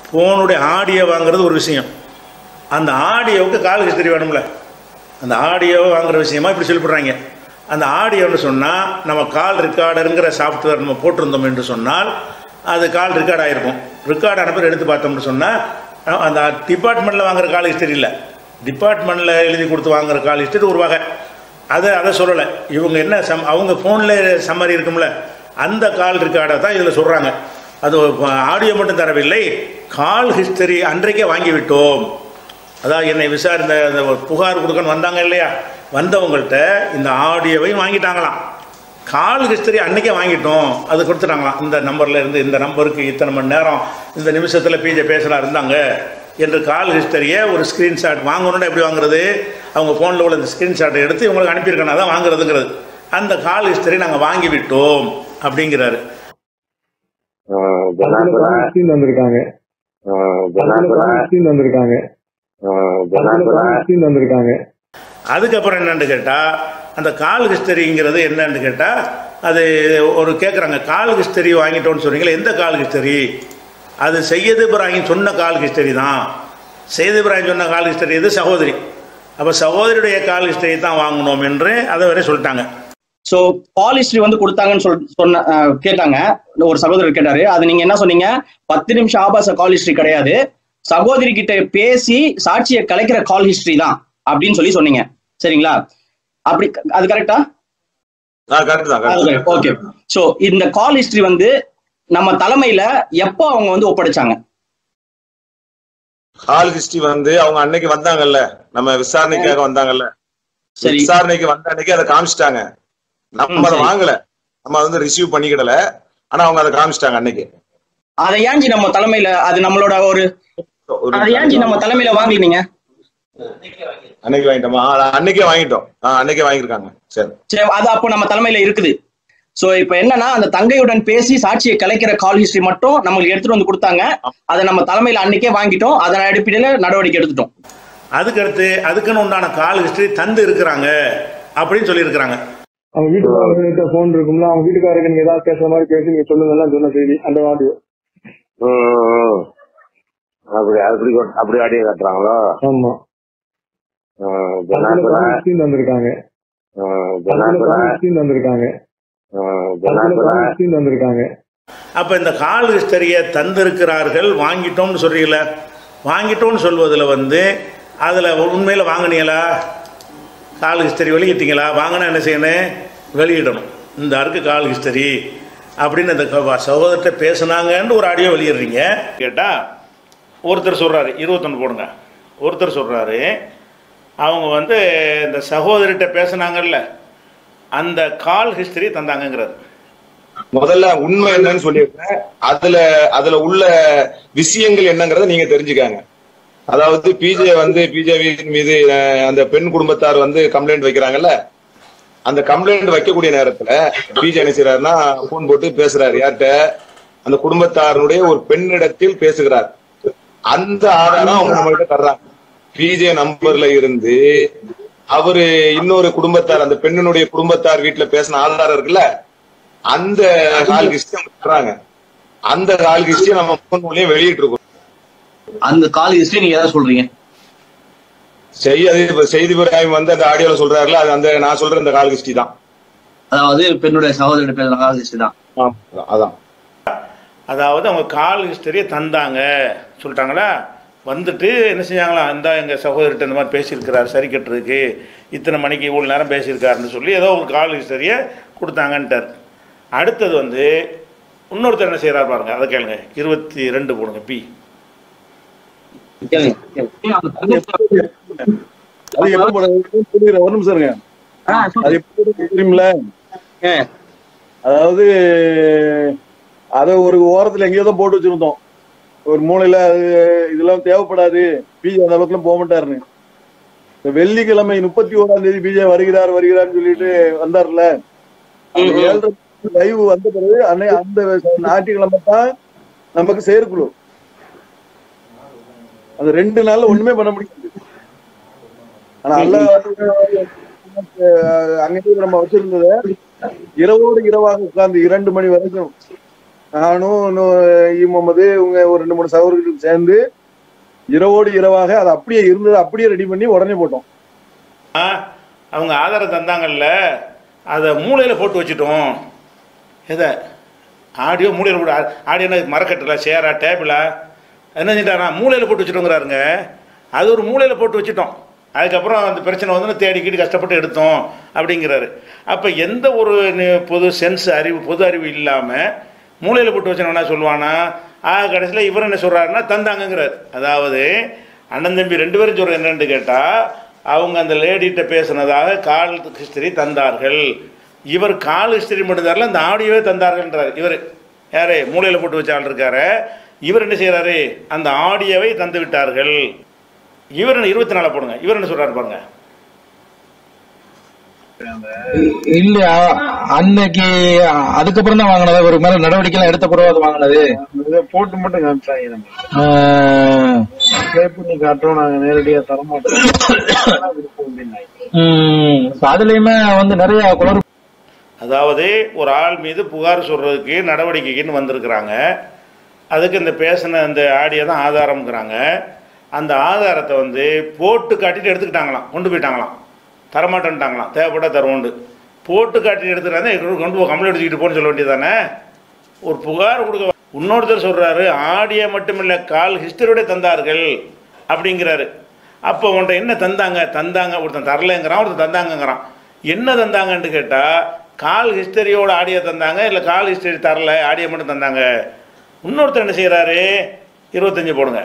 ஃபோனுடைய audio வாங்குறது ஒரு விஷயம் அந்த ஆடியோவுக்கு கால் ஹிஸ்டரி வேணும்ல அந்த ஆடியோவை வாங்குற விஷயமா இப்படி சொல்லிவிடுறாங்க அந்த ஆடியோன்னு சொன்னால் நம்ம கால் ரெக்கார்டருங்கிற சாஃப்ட்வேர் நம்ம போட்டிருந்தோம் என்று சொன்னால் அது கால் ரெக்கார்ட் ஆகிருக்கும் ரெக்கார்ட் ஆன பிறகு எடுத்து பார்த்தோம்னு சொன்னால் அந்த டிபார்ட்மெண்ட்டில் வாங்குற கால் ஹிஸ்டரி இல்லை டிபார்ட்மெண்ட்டில் எழுதி கொடுத்து வாங்குற கால் ஹிஸ்டரி ஒரு வகை அதை அதை சொல்லலை இவங்க என்ன சம் அவங்க ஃபோனில் சம்மரி இருக்கும்ல அந்த கால் ரெக்கார்டை தான் இதில் சொல்கிறாங்க அது ஆடியோ மட்டும் தரவில்லை கால் ஹிஸ்டரி அன்றைக்கே வாங்கி விட்டோம் அதாவது என்னை விசாரித்த இந்த ஒரு புகார் கொடுக்கன்னு வந்தாங்க இல்லையா வந்தவங்கள்ட்ட இந்த ஆடியோவையும் வாங்கிட்டாங்களாம் கால் ஹிஸ்டரி அன்னைக்கே வாங்கிட்டோம் அது கொடுத்துட்டாங்களாம் இந்த நம்பர்ல இருந்து இந்த நம்பருக்கு இத்தனை மணி நேரம் இந்த நிமிஷத்தில் பிஜே பேசலாம் இருந்தாங்க என்று கால் ஹிஸ்டரியை ஒரு ஸ்க்ரீன்ஷாட் வாங்கணும்னா எப்படி வாங்குறது அவங்க ஃபோனில் உள்ள இந்த ஸ்க்ரீன்ஷாட்டை எடுத்து இவங்களுக்கு அனுப்பியிருக்கணும் அதான் வாங்குறதுங்கிறது அந்த கால் ஹிஸ்டரி நாங்கள் வாங்கி விட்டோம் அப்படிங்கிறாரு ஆஹ் அதுல ஜனாபுர கான்ஸ்டின் வந்திருக்காங்க ஆஹ் அதுல ஜனாபுர கான்ஸ்டின் வந்திருக்காங்க ஆஹ் அதுல ஜனாபுர கான்ஸ்டின் வந்திருக்காங்க அதுக்கப்புறம் என்னன்னு கேட்டால் அந்த கால் ஹிஸ்டரிங்கிறது என்னன்னு கேட்டால் அது ஒரு கேட்குறாங்க கால் ஹிஸ்டரி வாங்கிட்டோன்னு சொன்னீங்களே எந்த கால் ஹிஸ்டரி அது சையது இப்ராஹிம் சொன்ன கால் ஹிஸ்டரி தான் சையது இப்ராஹிம் சொன்ன கால் ஹிஸ்டரி இது சகோதரி அப்போ சகோதரியுடைய கால் ஹிஸ்டரி தான் வாங்கணும் என்று அதை வரை சொல்லிட்டாங்க சோ கால் ஹிஸ்டரி வந்து கொடுத்தாங்கன்னு சொல் சொன்ன அஹ், கேட்டாங்க ஒரு சகோதரர் கேட்டாரு அது நீங்க என்ன சொன்னீங்க பத்து நிமிஷம் ஆபாச கால் ஹிஸ்டரி கிடையாது சகோதரி கிட்ட பேசி சாட்சியை கலைக்கிற கால் ஹிஸ்டரி தான் அப்படின்னு சொல்லி சொன்னீங்க சரிங்களா அப்படி அது கரெக்டா கரெக்ட் தான் correct. ஓகே சோ இந்த கால் ஹிஸ்டரி வந்து நம்ம தலைமையில எப்போ அவங்க வந்து ஒப்படைச்சாங்க கால் ஹிஸ்டரி வந்து அவங்க அன்னைக்கு வந்தாங்கல்ல நம்ம விசாரணைக்காக வந்தாங்கல்ல சரி விசாரணைக்கு வந்த அன்னைக்கு அதை காமிச்சிட்டாங்க நம்ம ம், அதை சரி. வாங்கல நம்ம அதை வந்து ரிசீவ் பண்ணிக்கிடல ஆனா அவங்க அதை காமிச்சிட்டாங்க அன்னைக்கு அதை ஏன்ஜி நம்ம தலைமையில அது நம்மளோட ஒரு ஒரு அதை ஏன்ஜி நம்ம தலைமையில வாங்கல நீங்க அன்னைக்கு வாங்கிட்டோமா ஆ, அன்னைக்கே வாங்கிட்டோம் ஆ, அன்னைக்கே வாங்கியிருக்காங்க சரி சரி அது அப்போ நம்ம தலைமையில இருக்குது சோ இப்போ என்னன்னா அந்த தங்கையுடன் பேசி சாட்சியை கலைக்கிற கால் ஹிஸ்டரி மட்டும் நம்மளுக்கு எடுத்துட்டு வந்து கொடுத்தாங்க அதை நம்ம தலைமையில அன்னைக்கே வாங்கிட்டோம் அதன் அடிப்படையில நடவடிக்கை எடுத்துட்டோம் அதுக்கடுத்து அதுக்குன்னு உண்டான கால் ஹிஸ்டரி தந்து இருக்கிறாங்க அப்படின்னு சொல்லியிருக்கிறாங்க அவங்க வீட்டுக்காரர்கிட்ட போன் இருக்கும்ல அவங்க வீட்டுக்காரருக்கு நீங்க ஏதாவது பேசுற மாதிரி பேசி நீங்க சொல்லுங்கலாம் சொன்ன செய்தி அந்த ஆடியோ ம், ம். அப்படி அப்படி கொ- அப்படி ஆடியோ காட்டுறாங்களோ ஆமா ஆஹ் அதுல ஜனாபுர கான்ஸ்டின் வந்திருக்காங்க ஆஹ் அதுல ஜனாபுர கான்ஸ்டின் வந்திருக்காங்க ஆஹ் அதுல ஜனாபுர கான்ஸ்டின் வந்திருக்காங்க அப்போ இந்த கால் ஹிஸ்டரியை தந்திருக்கிறார்கள் வாங்கிட்டோம்னு சொல்றீங்கள வாங்கிட்டோம்னு சொல்வதில் வந்து அதில் உண்மையில் வாங்கினீங்களா கால் ஹிஸ்டரி வெளியிட்டீங்களா வாங்கினா என்ன செய்யணும் வெளியிடணும் இந்த அருக்கு கால் ஹிஸ்டரி அப்படின்னு இந்த க- சகோதரர்கிட்ட பேசுனாங்கன்னு ஒரு ஆடியோ வெளியிடுறீங்க கேட்டால் ஒருத்தர் சொல்கிறாரு இருபத்தொன்று போடுங்க ஒருத்தர் சொல்கிறாரு அவங்க வந்து இந்த சகோதரிட்ட பேசுனாங்கல்ல அந்த கால் ஹிஸ்டரி தந்தாங்கங்கிறாரு முதல்ல உண்மை என்னன்னு சொல்லியிருக்கேன் அதுல அதுல உள்ள விஷயங்கள் என்னங்கறத நீங்க தெரிஞ்சுக்காங்க அதாவது பிஜே வந்து பிஜேவியின் மீது அஹ், அந்த பெண் குடும்பத்தார் வந்து கம்ப்ளைண்ட் வைக்கிறாங்கல்ல அந்த கம்ப்ளைண்ட் வைக்கக்கூடிய நேரத்துல பிஜே என்ன செய்யறாருன்னா போன் போட்டு பேசுறாரு யார்கிட்ட அந்த குடும்பத்தாருடைய ஒரு பெண்ணிடத்தில் பேசுகிறார் அந்த ஆதாரம் அவங்க நம்மகிட்ட தர்றாங்க பிஜே நம்பர்ல இருந்து அவரு இன்னொரு குடும்பத்தார் அந்த பெண்ணினுடைய குடும்பத்தார் வீட்டுல பேசின ஆதாரம் இருக்குல்ல அந்த கால் ஹிஸ்டரி அவங்க தர்றாங்க அந்த கால் ஹிஸ்டரி நம்ம போன் மூலியம் வெளியிட்டு இருக்கோம் அந்த கால் ஹிஸ்டரி நீங்க ஏதாவது சொல்றீங்க செய்தி இப்ப செய்தி பிராயம் வந்து அந்த ஆடியோல சொல்றாருல அது அந்த நான் சொல்ற இந்த கால் ஹிஸ்டரி தான் அதாவது பெண்ணுடைய சகோதரி பேசுற கால் ஹிஸ்டரி தான் ஆமா, அதான் அதாவது அவங்க கால் ஹிஸ்டரியை தந்தாங்க சொல்லிட்டாங்களா வந்துட்டு என்ன செஞ்சாங்களா இந்த எங்கள் சகோதரிட்ட இந்த மாதிரி பேசியிருக்கிறார் சரி கட்டுறதுக்கு இத்தனை மணிக்கு இவ்வளோ நேரம் பேசியிருக்காருன்னு சொல்லி ஏதோ ஒரு கால் ஹிஸ்டரியை கொடுத்தாங்கன்ட்டார் அடுத்தது வந்து இன்னொருத்தர் என்ன செய்கிறார் பாருங்க அதை கேளுங்க இருபத்தி ரெண்டு போடுங்க பி அது எப்படி போடுறது? புரியுற ஒரு நிமிஷம் இருங்க அது எப்படி போடுறது தெரியுமில்ல அதாவது அத ஒரு ஓரத்துல எங்கேயோ தான் போட்டு வச்சிருந்தோம் ஒரு மூலையில அது இதெல்லாம் தேவைப்படாது பிஜே அந்த அளவுக்குலாம் போக மாட்டாருன்னு இந்த வெள்ளிக்கிழமை முப்பத்தி ஓராம் தேதி பிஜே வருகிறார் வருகிறார்னு சொல்லிட்டு வந்தார்ல ஏழரை லைவ் வந்த பிறகு அன்னை அந்த ஞாயிற்றுக்கிழமை தான் நமக்கு செயற்குழு அந்த ரெண்டு நாள்ல ஒண்ணுமே பண்ண முடியாது ஆனா அல்ல அங்கேயே நம்ம வச்சிருந்தத இரவோடு இரவாக உட்கார்ந்து இரண்டு மணி வரைக்கும் நானும் இன்னும் ஈ முகமது இவங்க ஒரு ரெண்டு மூணு சகோதரர்கள் சேர்ந்து இரவோடு இரவாக அதை அப்படியே இருந்தது அப்படியே ரெடி பண்ணி உடனே போட்டோம் ஆ, அவங்க ஆதாரம் தந்தாங்கல்ல அதை மூளையில் போட்டு வச்சுட்டோம் எதை ஆடியோ மூளையில் போட்டு ஆடியோனா மரக்கட்டில் சேரா டேபிளா என்ன செஞ்சிட்டாரா மூளையில் போட்டு வச்சுட்டோங்கிறாருங்க அது ஒரு மூளையில் போட்டு வச்சுட்டோம் அதுக்கப்புறம் அந்த பிரச்சனை வந்து தேடிக்கிட்டு கஷ்டப்பட்டு எடுத்தோம் அப்படிங்கிறாரு அப்போ எந்த ஒரு நி- பொது சென்ஸ் அறிவு பொது அறிவு இல்லாமல் மூளையில் போட்டு வச்சவனா சொல்லுவானா ஆ கடைசியில் இவர் என்ன சொல்கிறாருன்னா தந்தாங்கங்கிறார் அதாவது அண்ணன் தம்பி ரெண்டு பேரும் சொல்கிறது என்னன்னு கேட்டால் அவங்க அந்த லேடிகிட்ட பேசுனதாக கால் ஹிஸ்டரி தந்தார்கள் இவர் கால் ஹிஸ்டரி மட்டும் தரல அந்த ஆடியோவே தந்தார்கள்ன்றார் இவர் யாரு மூளையில் போட்டு வச்ச ஆள் இருக்காரு இவர் என்ன செய்கிறாரு அந்த ஆடியோவை தந்து விட்டார்கள் இவர் என்ன இருபத்தி நாலு போடுங்க இவர் என்ன சொல்றாரு பாருங்க இல்ல அன்னைக்கு அதுக்கப்புறம் தான் வாங்கினது ஒரு மேல நடவடிக்கை எல்லாம் எடுத்த பிறகு அது வாங்கினது இதை போட்டு மட்டும் காமிச்சாங்க நம்ம ஆஹ் ப்ளே பண்ணி காட்டுறோம் நாங்க நேரடியா தர மாட்டோம் விருப்பம் அப்படின்னாங்க உம் அதுலயுமே வந்து நிறைய குளறு அதாவது ஒரு ஆள் மீது புகார் சொல்றதுக்கு நடவடிக்கைக்குன்னு வந்திருக்கிறாங்க அதுக்கு இந்த பேசின அந்த ஆடியோ தான் ஆதாரம்ங்கிறாங்க அந்த ஆதாரத்தை வந்து போட்டு காட்டிட்டு எடுத்துக்கிட்டாங்களாம் கொண்டு போயிட்டாங்களாம் தரமாட்டேன்ட்டாங்களாம் தேவைப்பட்டா தருவோண்டு போட்டு காட்டிட்டு எடுத்துக்கிறாங்க கொண்டு போ கம்ப்ளைண்ட் எடுத்துக்கிட்டு போன்னு சொல்ல வேண்டியதானே ஒரு புகார் கொடுக்க இன்னொருத்தர் சொல்றாரு ஆடியோ மட்டுமில்ல கால் ஹிஸ்டரியோட தந்தார்கள் அப்படிங்கிறாரு அப்போ உன்ட்ட என்ன தந்தாங்க தந்தாங்க ஒருத்தன் தரலைங்கிறான் ஒருத்தன் தந்தாங்கங்கிறான் என்ன தந்தாங்கன்னு கேட்டா கால் ஹிஸ்டரியோட ஆடியோ தந்தாங்க இல்லை கால் ஹிஸ்டரி தரல ஆடியோ மட்டும் தந்தாங்க இன்னொருத்தர் என்ன செய்கிறாரு இருபத்தஞ்சு போடுங்க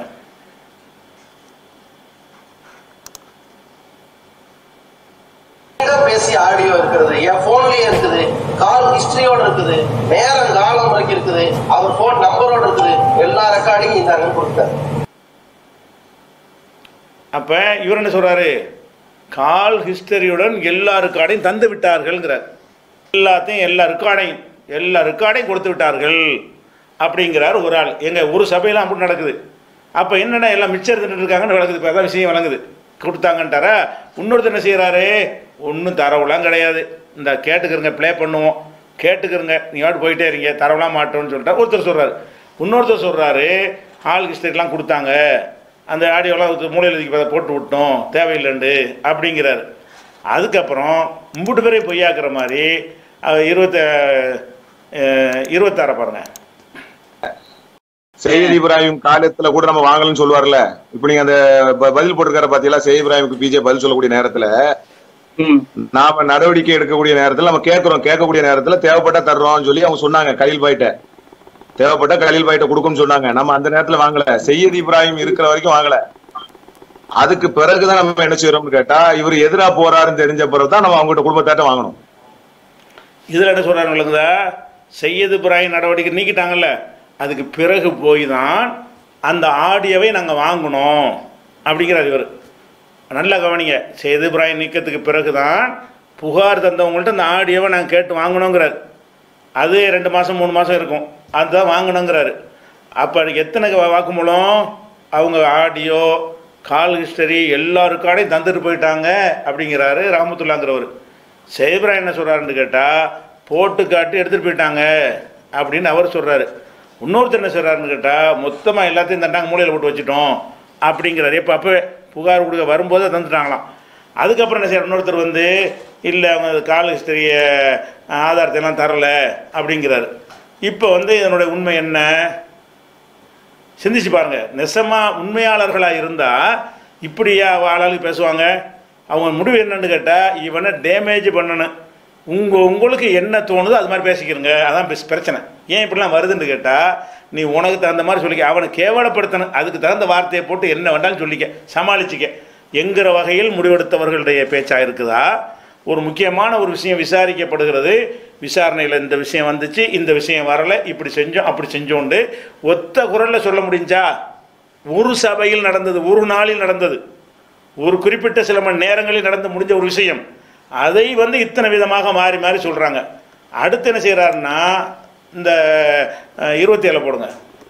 என்கிட்ட பேசிய ஆடியோ இருக்கிறது என் போன்லயே இருக்குது கால் ஹிஸ்டரியோட இருக்குது நேரம் காலம் வரைக்கும் இருக்குது அவர் போன் நம்பரோட இருக்குது எல்லா ரெக்கார்டிங்கும் இந்தாங்க கொடுத்தாரு அப்போ இவர் என்ன சொல்றாரு கால் ஹிஸ்டரியுடன் எல்லா ரெக்கார்டையும் தந்து விட்டார்கள்ங்கிறார் எல்லாத்தையும் எல்லா ரெக்கார்டையும் எல்லா ரெக்கார்டையும் கொடுத்து விட்டார்கள் அப்படிங்கிறார் ஒரு ஆள் எங்க ஒரு சபையில அப்படி நடக்குது அப்போ என்னடா எல்லாம் மிச்சம் இருந்துட்டு இருக்காங்கன்னு நடக்குது இப்போ அதான் விஷயம் வழங்குது கொடுத்தாங்கன்ட்டாரா இன்னொருத்தர் என்ன செய்கிறாரு ஒன்றும் தரவுலாம் கிடையாது இந்த கேட்டுக்கிறங்க ப்ளே பண்ணுவோம் கேட்டுக்கிறங்க நீங்கள் போயிட்டே இருங்க தரவலாம் மாட்டோம்னு சொல்லிட்டு ஒருத்தர் சொல்கிறாரு இன்னொருத்தர் சொல்கிறாரு ஆள் ஹிஸ்டரிலாம் கொடுத்தாங்க அந்த ஆடியோலாம் மூலையில் தூக்கி அதை போட்டு விட்டோம் தேவையில்லைண்டு அப்படிங்கிறாரு அதுக்கப்புறம் மும்புட்டு பேரையும் பொய்யாக்குற மாதிரி அவர் இருபத்த அஹ், இருபத்தாறை பாருங்க சையத் இப்ராஹிம் காலத்துல கூட நம்ம வாங்கலன்னு சொல்லுவார்ல இப்ப நீங்க அந்த ப- பதில் போட்டிருக்காரு பாத்தீங்களா சையத் இப்ராஹிமுக்கு பிஜே பதில் சொல்லக்கூடிய நேரத்துல ம் நாம நடவடிக்கை எடுக்கக்கூடிய நேரத்துல நம்ம கேட்கிறோம் கேட்கக்கூடிய நேரத்துல தேவைப்பட்டா தர்றோம்னு சொல்லி அவங்க சொன்னாங்க கலீல் பாய்ட்ட தேவைப்பட்ட கலீல் பாய்ட்ட கொடுக்கும்னு சொன்னாங்க நம்ம அந்த நேரத்துல வாங்கல சையத் இப்ராஹிம் இருக்கிற வரைக்கும் வாங்கல அதுக்கு பிறகுதான் நம்ம என்ன செய்யறோம்னு கேட்டா இவர் எதிரா போறாருன்னு தெரிஞ்ச பிறகுதான் நம்ம அவங்ககிட்ட குடும்பத்தாட்ட வாங்கணும் இதில் என்ன சொல்கிறாரு விளங்குதா செய்யது பிராய் நடவடிக்கை நீக்கிட்டாங்கல்ல அதுக்கு பிறகு போய் தான் அந்த ஆடியோவை நாங்கள் வாங்கினோம் அப்படிங்கிறார் இவர் நல்லா கவனிங்க செய்து பிராய் நீக்கத்துக்கு பிறகு தான் புகார் தந்தவங்கள்ட்ட அந்த ஆடியோவை நாங்கள் கேட்டு வாங்கணுங்கிறார் அது ரெண்டு மாதம் மூணு மாதம் இருக்கும் அதுதான் வாங்கணுங்கிறாரு அப்போ எத்தனை வா- வாக்குமூலம் அவங்க ஆடியோ கால் ஹிஸ்டரி எல்லா ரெக்கார்டையும் தந்துட்டு போயிட்டாங்க அப்படிங்கிறாரு ராமத்துல்லாங்கிறவர் சேப்ரா என்ன சொல்கிறாருன்னு கேட்டால் போட்டு காட்டி எடுத்துகிட்டு போயிட்டாங்க அப்படின்னு அவர் சொல்கிறாரு இன்னொருத்தர் என்ன சொல்கிறாருன்னு கேட்டால் மொத்தமாக எல்லாத்தையும் தந்தாங்க மூலையில் போட்டு வச்சுட்டோம் அப்படிங்கிறாரு இப்போ அப்போவே புகார் கொடுக்க வரும்போது தந்துட்டாங்களாம் அதுக்கப்புறம் என்ன செய்யற இன்னொருத்தர் வந்து இல்லை அவங்க கால் ஹிஸ்டரிய ஆதாரத்தை எல்லாம் தரல அப்படிங்கிறாரு இப்போ வந்து இதனுடைய உண்மை என்ன சிந்திச்சு பாருங்க நெசமா உண்மையாளர்களாக இருந்தால் இப்படியா ஆளாளுக்கு பேசுவாங்க அவங்க முடிவு என்னன்னு கேட்டால் இவனை டேமேஜ் பண்ணணும் உங்க உங்களுக்கு என்ன தோணுதோ அது மாதிரி பேசிக்கிறங்க அதான் பெஸ் பிரச்சனை ஏன் இப்படிலாம் வருதுன்னு கேட்டால் நீ உனக்கு தகுந்த மாதிரி சொல்லிக்க அவனை கேவலப்படுத்தணும் அதுக்கு தகுந்த வார்த்தையை போட்டு என்ன வேண்டாலும் சொல்லிக்க சமாளிச்சிக்க என்கிற வகையில் முடிவெடுத்தவர்களுடைய பேச்சாக இருக்குதா ஒரு முக்கியமான ஒரு விஷயம் விசாரிக்கப்படுகிறது விசாரணையில் இந்த விஷயம் வந்துச்சு இந்த விஷயம் வரலை இப்படி செஞ்சோம் அப்படி செஞ்சோண்டு ஒத்த குரலில் சொல்ல முடிஞ்சா ஒரு சபையில் நடந்தது ஒரு நாளில் நடந்தது ஒரு குறிப்பிட்ட சில மணி நேரங்களில் நடந்து முடிஞ்ச ஒரு விஷயம் அதை வந்து இத்தனை விதமாக மாறி மாறி சொல்கிறாங்க அடுத்து என்ன செய்கிறாருன்னா இந்த இருபத்தி ஏழு போடுங்க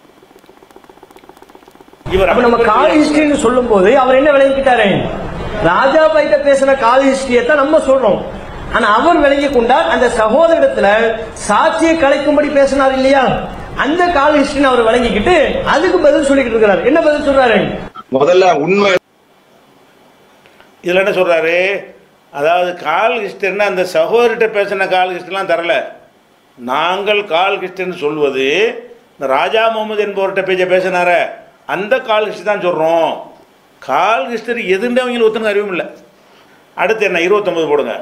இவர் அப்ப நம்ம கால் ஹிஸ்டரின்னு சொல்லும் போது அவர் என்ன விளங்கிக்கிட்டாரு ராஜா பைட்ட பேசின கால் ஹிஸ்டரியை தான் நம்ம சொல்றோம் ஆனா அவர் விளங்கி கொண்டார் அந்த சகோதரிடத்துல சாட்சியை கலைக்கும்படி பேசினார் இல்லையா அந்த கால் ஹிஸ்டரி அவர் வழங்கிக்கிட்டு அதுக்கு பதில் சொல்லிக்கிட்டு இருக்கிறார் என்ன பதில் சொல்றாரு முதல்ல உண்மை இதில் என்ன சொல்றாரு அதாவது கால் ஹிஸ்டரின்னா அந்த சகோதரிட்ட பேசின கால் ஹிஸ்டரிலாம் தரல நாங்கள் கால் ஹிஸ்டரின்னு சொல்வது இந்த ராஜா முகமது என்பவர்கிட்ட பேச்ச பேசினார அந்த கால் ஹிஸ்டரி தான் சொல்கிறோம் கால் ஹிஸ்டரி எதுன்னு அவங்களுக்கு ஒத்துங்க அறிவும் இல்லை அடுத்து என்ன இருபத்தொன்பது போடுங்க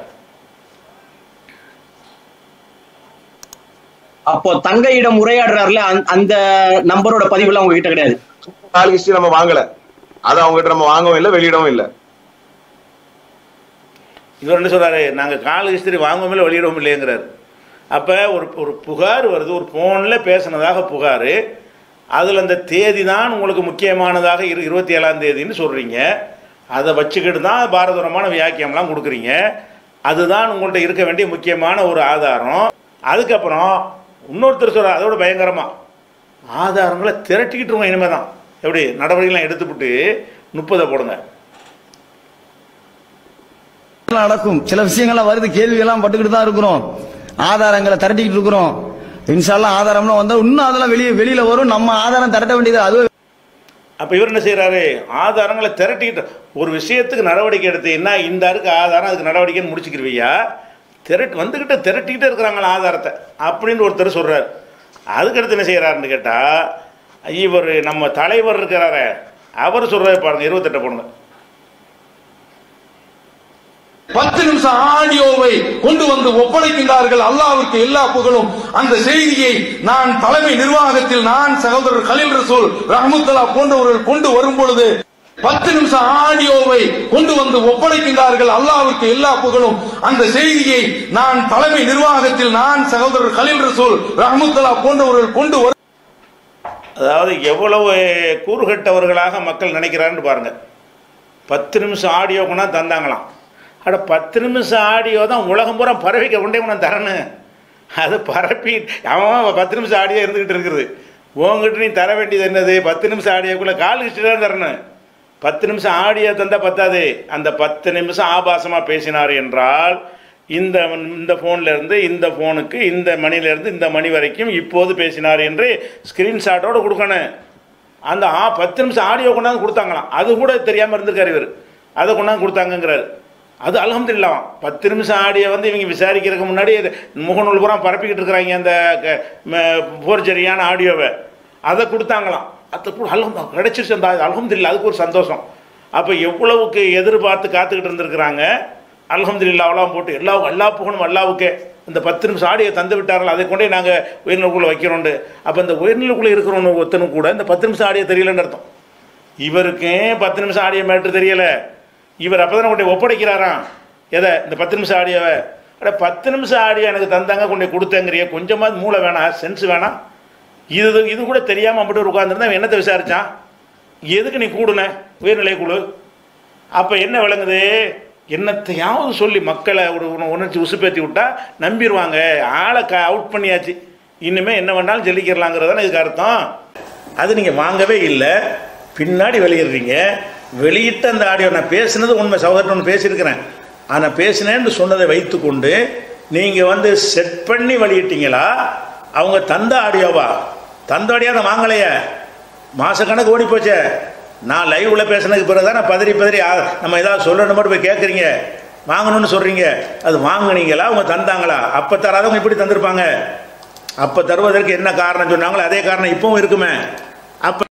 அப்போ தங்கையிடம் உரையாடுறாருல அந்த- அந்த நம்பரோட பதிவுலாம் உங்ககிட்ட கிடையாது கால் ஹிஸ்டரி நம்ம வாங்கல அதை அவங்க கிட்ட நம்ம வாங்கவும் இல்லை வெளியிடவும் இல்லை இவர் என்ன சொல்றாரு நாங்கள் கால் ஹிஸ்டரி வாங்கவும் இல்லை வெளியிடவும் இல்லைங்கிறார் அப்போ ஒரு ஒரு புகார் வருது ஒரு ஃபோனில் பேசினதாக புகார் அதில் அந்த தேதி தான் உங்களுக்கு முக்கியமானதாக இரு இருபத்தி ஏழாம் தேதின்னு சொல்கிறீங்க அதை வச்சுக்கிட்டு தான் பாரதூரமான வியாக்கியம்லாம் கொடுக்குறீங்க அதுதான் உங்கள்கிட்ட இருக்க வேண்டிய முக்கியமான ஒரு ஆதாரம் அதுக்கப்புறம் இன்னொருத்தர் சொல்கிறார் அதோட பயங்கரமாக ஆதாரங்களை திரட்டிக்கிட்டு இருக்கோம் இனிமேல் தான் எப்படி நடவடிக்கைலாம் எடுத்துவிட்டு முப்பதை போடுங்க நடக்கும் சில விஷயங்கள்லாம் வருது கேள்விகள்லாம் பட்டுக்கிட்டு தான் இருக்கிறோம் ஆதாரங்களை திரட்டிக்கிட்டு இருக்கிறோம் இன்ஷால்லாம் ஆதாரம்லாம் வந்தா இன்னும் அதெல்லாம் வெளியே வெளியில வரும் நம்ம ஆதாரம் திரட்ட வேண்டியது அதுவே அப்போ இவர் என்ன செய்கிறாரு ஆதாரங்களை திரட்டிக்கிட்டு ஒரு விஷயத்துக்கு நடவடிக்கை எடுத்தீங்கன்னா இந்த இருக்கு ஆதாரம் அதுக்கு நடவடிக்கைன்னு முடிச்சுக்கிருவியா திரட்டு வந்துக்கிட்ட திரட்டிக்கிட்டே இருக்கிறாங்களா ஆதாரத்தை அப்படின்னு ஒருத்தர் சொல்கிறார் அதுக்கடுத்து என்ன செய்கிறாருன்னு கேட்டால் இவர் நம்ம தலைவர் இருக்கிறாரே அவர் சொல்கிறத பாருங்க இருபத்தெட்டை போடுங்க பத்து நிமிஷம் ஆடியோவை கொண்டு வந்து ஒப்படைக்கின்றார்கள் அல்லாவிற்கு எல்லா புகழும் அந்த செய்தியை நான் தலைமை நிர்வாகத்தில் நான் சகோதரர் கலீல் ரசூல் ரஹமுத்தலா போன்றவர்கள் கொண்டு வரும் பொழுது பத்து நிமிஷம் ஆடியோவை கொண்டு வந்து ஒப்படைக்கின்றார்கள் அல்லாவிற்கு எல்லா புகழும் அந்த செய்தியை நான் தலைமை நிர்வாகத்தில் நான் சகோதரர் கலீல் ரசூல் ரஹமுத்தலா போன்றவர்கள் கொண்டு வரும் அதாவது எவ்வளவு கூறுகட்டவர்களாக மக்கள் நினைக்கிறான்னு பாருங்க பத்து நிமிஷம் ஆடியோ கொண்டா தந்தாங்களாம் அட பத்து நிமிஷம் ஆடியோ தான் உலகம் பூரா பரவிக்க கொண்டே கொண்டு தரணும் அது பரப்பி அவன் அவன் பத்து நிமிஷம் ஆடியோ இருந்துக்கிட்டு இருக்குது உங்ககிட்ட நீ தர வேண்டியது என்னது பத்து நிமிஷம் ஆடியோக்குள்ளே கால் ஹிஸ்ட்ரி தான் தரணும் பத்து நிமிஷம் ஆடியோ தந்தா பத்தாது அந்த பத்து நிமிஷம் ஆபாசமாக பேசினார் என்றால் இந்த இந்த ஃபோன்ல இருந்து இந்த ஃபோனுக்கு இந்த மணிலேருந்து இந்த மணி வரைக்கும் இப்போது பேசினார் என்று ஸ்க்ரீன்ஷாட்டோட கொடுக்கணும் அந்த ஆ பத்து நிமிஷம் ஆடியோ கொண்டாந்து கொடுத்தாங்களாம் அது கூட தெரியாமல் இருந்திருக்காரு இவர் அதை கொண்டாந்து கொடுத்தாங்கங்கிறாரு அது அல்ஹம்துலில்லாஹ் பத்து நிமிஷம் ஆடியோ வந்து இவங்க விசாரிக்கிறதுக்கு முன்னாடி இது முகநூல் பூரா பரப்பிக்கிட்டு இருக்கிறாங்க அந்த போர்ஜரியான ஆடியோவை அதை கொடுத்தாங்களாம் அதை கூட அல்ஹம் கிடைச்சிருச்சு அந்த அல்ஹம்துலில்லாஹ் அதுக்கு ஒரு சந்தோஷம் அப்போ எவ்வளவுக்கு எதிர்பார்த்து காத்துக்கிட்டு இருந்திருக்கிறாங்க அல்ஹம்துலில்லாஹ் அவ்வளோ போட்டு எல்லா எல்லா புகழும் அல்லாவுக்கே இந்த பத்து நிமிஷம் ஆடியை தந்து விட்டார்கள் அதை கொண்டே நாங்கள் உயர்நிலைக்குள்ளே வைக்கிறோண்டு அப்போ இந்த உயர்நிலைக்குள்ளே இருக்கிறவனு ஒருத்தனும் கூட இந்த பத்து நிமிஷம் ஆடியோ தெரியலன்னு அர்த்தம் இவருக்கே பத்து நிமிஷம் ஆடியோ மேட்ரு தெரியல இவர் அப்போ தானே கொண்டு போய் ஒப்படைக்கிறாராம் எதை இந்த பத்து நிமிஷம் ஆடியோவை அட பத்து நிமிஷம் ஆடியோ எனக்கு தந்தாங்க கொண்டு போய் கொடுத்தேங்கிறிய கொஞ்சமாவது மூளை வேணாம் சென்ஸ் வேணாம் இது இது கூட தெரியாமல் அப்படி உட்காந்துருந்தா என்னத்தை விசாரிச்சான் எதுக்கு நீ கூடுன உயர்நிலை குழு அப்போ என்ன விளங்குது என்னத்தையாவது சொல்லி மக்களை ஒரு உண- உணர்ச்சி உசுப்பேத்தி விட்டா நம்பிடுவாங்க ஆளை க அவுட் பண்ணியாச்சு இனிமேல் என்ன வேணாலும் ஜெல்லிக்கிறலாங்கிறதான இதுக்கு அர்த்தம் அது நீங்கள் வாங்கவே இல்லை பின்னாடி வெளியிடுறீங்க வெளியிட்ட அந்த ஆடியோ நான் பேசுனது உண்மை சகோதரன் ஒன்று பேசியிருக்கிறேன் ஆனால் பேசினேன்னு சொன்னதை வைத்துக்கொண்டு நீங்கள் வந்து செட் பண்ணி வெளியிட்டீங்களா அவங்க தந்த ஆடியோவா தந்த ஆடியோ அதை வாங்கலையே மாசக்கணக்கு ஓடி போச்சே நான் லைவ்ல பேசினதுக்கு பிறகு தான் நான் பதறி பதறி ஆ, நம்ம ஏதாவது சொல்லணும் மட்டும் போய் கேட்குறீங்க வாங்கணும்னு சொல்றீங்க அது வாங்குனீங்களா அவங்க தந்தாங்களா அப்போ தராதவங்க இப்படி தந்திருப்பாங்க அப்போ தருவதற்கு என்ன காரணம் சொன்னாங்களோ அதே காரணம் இப்பவும் இருக்குமே அப்போ